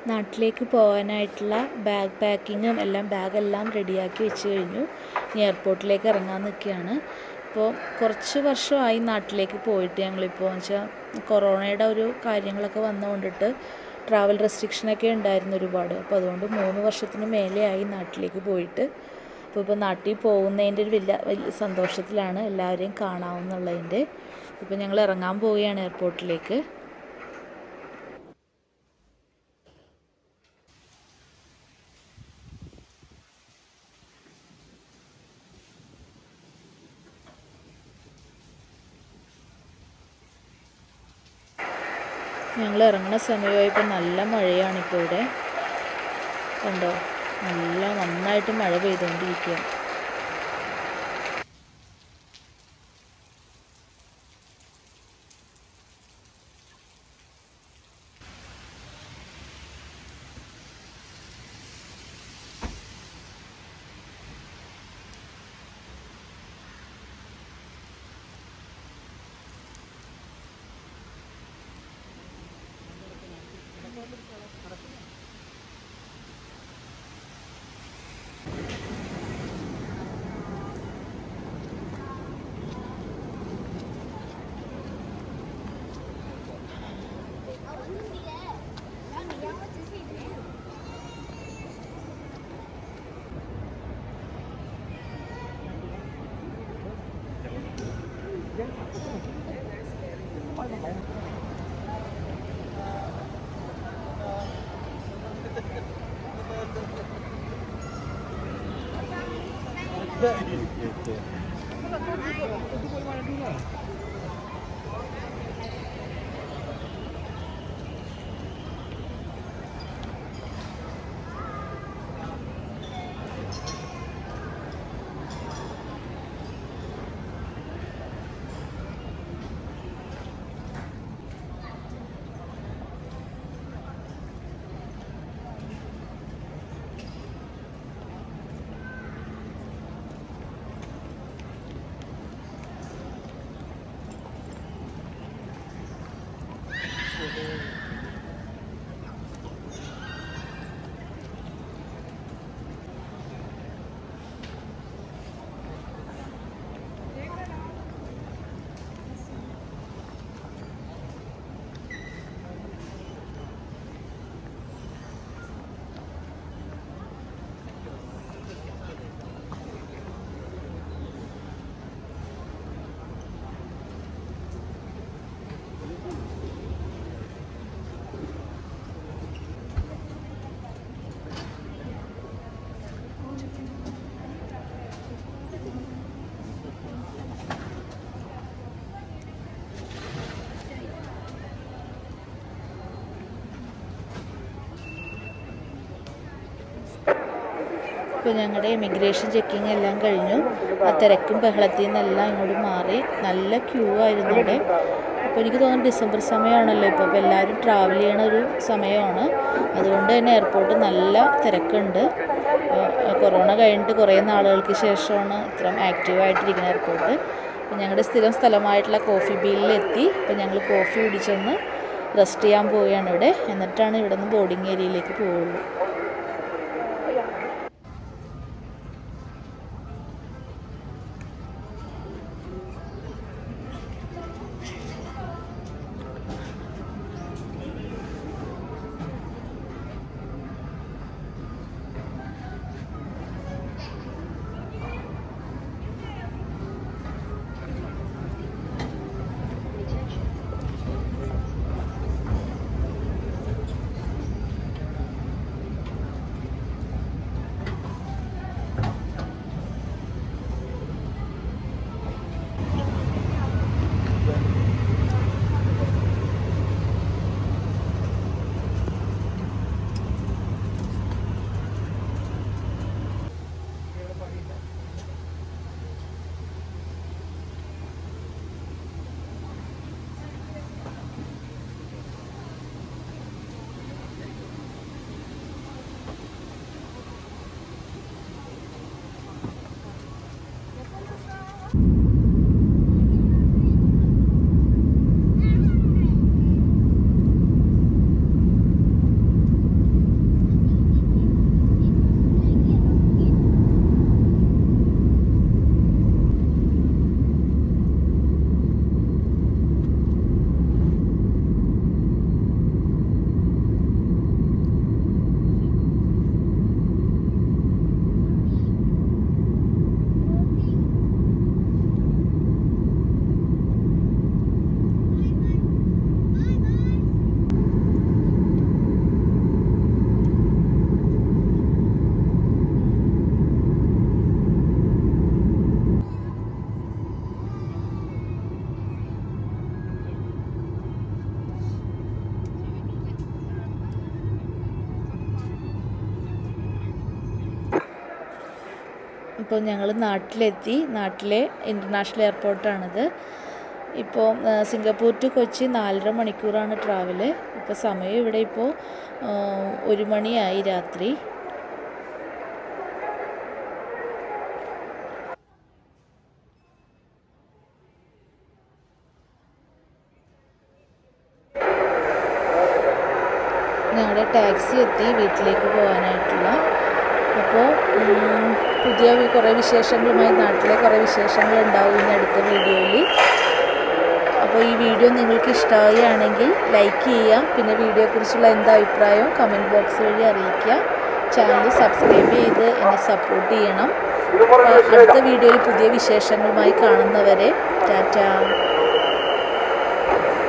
നാട്ടിലേക്ക് പോകാനായിട്ടുള്ള ബാഗ് പാക്കിങ്ങും എല്ലാം ബാഗെല്ലാം റെഡിയാക്കി വെച്ച് കഴിഞ്ഞു ഇനി എയർപോർട്ടിലേക്ക് ഇറങ്ങാൻ നിൽക്കുകയാണ് ഇപ്പോൾ കുറച്ച് വർഷമായി നാട്ടിലേക്ക് പോയിട്ട് ഞങ്ങളിപ്പോൾ എന്ന് വെച്ചാൽ കൊറോണയുടെ ഒരു കാര്യങ്ങളൊക്കെ വന്നുകൊണ്ടിട്ട് ട്രാവൽ റെസ്ട്രിക്ഷനൊക്കെ ഉണ്ടായിരുന്നു ഒരുപാട് അപ്പോൾ അതുകൊണ്ട് മൂന്ന് വർഷത്തിന് മേലെയായി നാട്ടിലേക്ക് പോയിട്ട് അപ്പോൾ ഇപ്പോൾ നാട്ടിൽ പോകുന്നതിൻ്റെ ഒരു വലിയ വലിയ സന്തോഷത്തിലാണ് എല്ലാവരെയും കാണാവുന്നുള്ളതിൻ്റെ ഇപ്പോൾ ഞങ്ങൾ ഇറങ്ങാൻ പോവുകയാണ് എയർപോർട്ടിലേക്ക് ഞങ്ങൾ ഇറങ്ങുന്ന സമയമായപ്പോൾ നല്ല മഴയാണ് ഇപ്പോൾ ഇവിടെ കണ്ടോ നല്ല നന്നായിട്ട് മഴ പെയ്തുകൊണ്ടിരിക്കുക ഇപ്പോൾ ഞങ്ങളുടെ ഇമിഗ്രേഷൻ ചെക്കിംഗ് എല്ലാം കഴിഞ്ഞു ആ തിരക്കും ബഹളത്തിൽ നിന്നെല്ലാം ഇങ്ങോട്ട് മാറി നല്ല ക്യൂ ആയിരുന്നു ഇവിടെ അപ്പോൾ എനിക്ക് തോന്നുന്നു ഡിസംബർ സമയമാണല്ലോ ഇപ്പോൾ അപ്പോൾ എല്ലാവരും ട്രാവൽ ചെയ്യണ ഒരു സമയമാണ് അതുകൊണ്ട് തന്നെ എയർപോർട്ട് നല്ല തിരക്കുണ്ട് ഏഹ് കൊറോണ കഴിഞ്ഞിട്ട് കുറേ നാളുകൾക്ക് ശേഷമാണ് ഇത്രയും ആക്റ്റീവായിട്ടിരിക്കുന്ന എയർപോർട്ട് അപ്പോൾ ഞങ്ങളുടെ സ്ഥിരം സ്ഥലമായിട്ടുള്ള കോഫി ബീലിലെത്തി അപ്പോൾ ഞങ്ങൾ കോഫി കുടിച്ചൊന്ന് റെസ്റ്റ് ചെയ്യാൻ പോവുകയാണ് ഇവിടെ എന്നിട്ടാണ് ഇവിടെ നിന്ന് ബോർഡിംഗ് ഏരിയയിലേക്ക് പോവുള്ളൂ ഇപ്പോൾ ഞങ്ങൾ നാട്ടിലെത്തി നാട്ടിലെ ഇൻ്റർനാഷണൽ എയർപോർട്ടാണിത് ഇപ്പോൾ സിംഗപ്പൂർ ടു കൊച്ചി നാലര മണിക്കൂറാണ് ട്രാവല് ഇപ്പോൾ സമയം ഇവിടെ ഇപ്പോൾ ഒരു മണിയായി രാത്രി ഞങ്ങളുടെ ടാക്സി എത്തി വീട്ടിലേക്ക് പോകാനായിട്ടുള്ള അപ്പോൾ പുതിയ കുറേ വിശേഷങ്ങളുമായി നാട്ടിലെ കുറേ വിശേഷങ്ങൾ ഉണ്ടാവും ഇനി അടുത്ത വീഡിയോയിൽ അപ്പോൾ ഈ വീഡിയോ നിങ്ങൾക്ക് ഇഷ്ടമാവുകയാണെങ്കിൽ ലൈക്ക് ചെയ്യുക പിന്നെ വീഡിയോയെക്കുറിച്ചുള്ള എന്താ അഭിപ്രായവും കമൻറ്റ് ബോക്സ് വഴി അറിയിക്കുക ചാനൽ സബ്സ്ക്രൈബ് ചെയ്ത് എന്നെ സപ്പോർട്ട് ചെയ്യണം അടുത്ത വീഡിയോയിൽ പുതിയ വിശേഷങ്ങളുമായി കാണുന്നവരെ ടാറ്റ